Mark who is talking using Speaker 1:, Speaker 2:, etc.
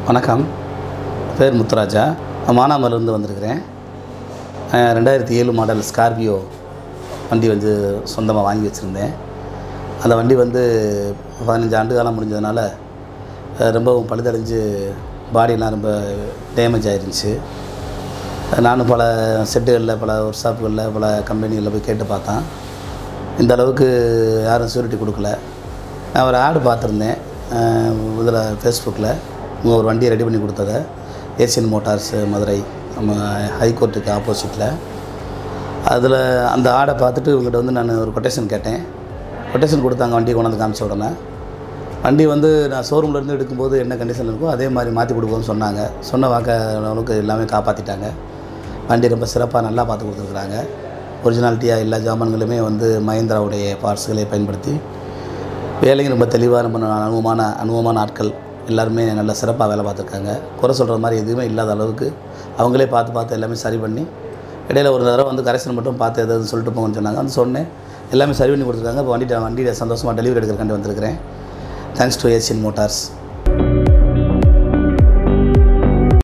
Speaker 1: வணக்கம் பேர் முத்துராஜா நான் மானாமலேருந்து வந்திருக்கிறேன் அஹ் ரெண்டாயிரத்தி ஏழு மாடல் ஸ்கார்பியோ வண்டி வந்து சொந்தமாக வாங்கி வச்சுருந்தேன் அந்த வண்டி வந்து பதினஞ்சு ஆண்டு காலம் முடிஞ்சதுனால அஹ் ரொம்பவும் பழுதடைஞ்சு பாடியெல்லாம் ரொம்ப டேமேஜ் ஆயிருந்துச்சு நானும் பல செட்டுகளில் பல ஒர்க் ஷாப்புகளில் பல கம்பெனிகளில் போய் கேட்டு பார்த்தேன் இந்த அளவுக்கு யாரும் சூரிட்டி கொடுக்கல நான் ஒரு ஆடு பார்த்துருந்தேன் இதில் ஃபேஸ்புக்கில் இவங்க ஒரு வண்டியை ரெடி பண்ணி கொடுத்ததை ஏசியன் மோட்டார்ஸ் மதுரை நம்ம ஹைகோர்ட்டுக்கு ஆப்போசிட்டில் அதில் அந்த ஆடை பார்த்துட்டு இவங்ககிட்ட வந்து நான் ஒரு கொட்டேஷன் கேட்டேன் கொட்டேஷன் கொடுத்தாங்க வண்டியை கொண்டாந்து காமிச்ச உடனே வண்டி வந்து நான் ஷோரூம்ல இருந்து எடுக்கும்போது என்ன கண்டிஷன் இருக்கோ அதே மாதிரி மாற்றி கொடுப்போம்னு சொன்னாங்க சொன்ன வாக்க அளவுக்கு எல்லாமே காப்பாற்றிட்டாங்க வண்டி ரொம்ப சிறப்பாக நல்லா பார்த்து கொடுத்துருக்குறாங்க ஒரிஜினாலிட்டியாக எல்லா ஜாமான்களுமே வந்து மஹிந்திராவுடைய பார்ட்ஸுகளை பயன்படுத்தி வேலையும் ரொம்ப தெளிவாக ரொம்ப அனுபவமான அனுபவமான ஆட்கள் எல்லாருமே நல்லா சிறப்பாக வேலை பார்த்துருக்காங்க குறை சொல்கிற மாதிரி எதுவுமே இல்லாத அளவுக்கு அவங்களே பார்த்து பார்த்து எல்லாமே சரி பண்ணி இடையில ஒரு தடவை வந்து கரெக்ஷன் மட்டும் பார்த்து எதாவது சொல்லிட்டு போங்கன்னு சொன்னாங்க வந்து சொன்னேன் எல்லாமே சரி பண்ணி கொடுத்துருக்காங்க இப்போ வண்டி வண்டியை சந்தோஷமாக டெலிவரி எடுக்கிறக்காண்டி வந்திருக்கிறேன் தேங்க்ஸ் டு ஏசியன் மோட்டார்ஸ்